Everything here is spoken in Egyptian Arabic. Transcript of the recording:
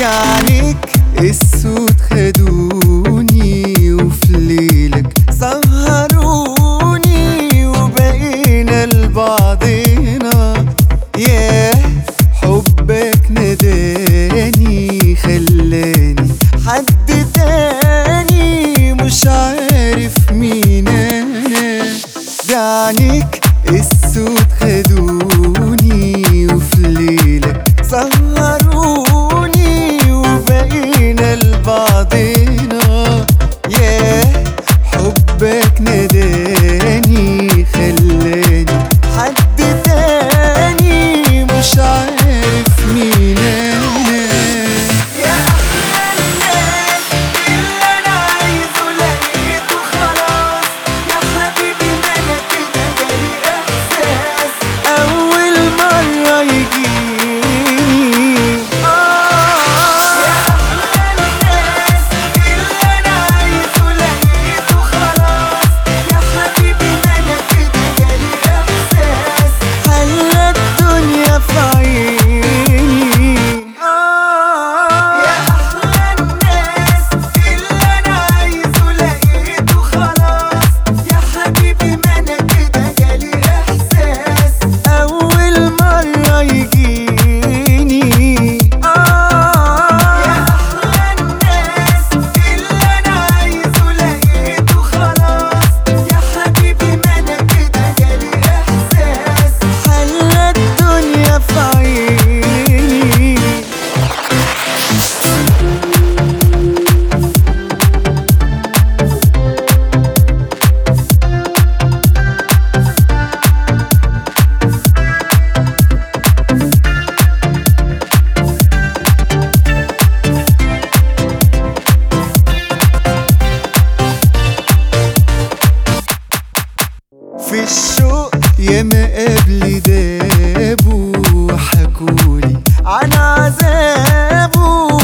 بعينيك السود خدوني وفي ليلك سهروني وبقينا لبعضنا ياه حبك نداني خلاني حد تاني مش عارف مين انا بعينيك السود خدوني وفي ليلك سهروني وبقينا لبعضنا ياه حبك نداني خلاني حد تاني مش عارف مين انا يا احلى الناس اللي انا عايزه لقيته خلاص يا حبيبي ما انا كده جالي احساس اول مره يجيني اه يا احلى الناس اللي انا عايزه لقيته خلاص يا حبيبي ما انا كده جالي احساس خلى الدنيا في عيني آه يا أحلى الناس اللي أنا عايزه لقيته خلاص يا حبيبي ما أنا كده جالي إحساس أول مرة يجيني آه يا أحلى الناس اللي أنا عايزه لقيته خلاص يا حبيبي ما أنا كده جالي إحساس خلى الدنيا في عيني في الشوق ياما قبل دابوا وحكولي عن عذابه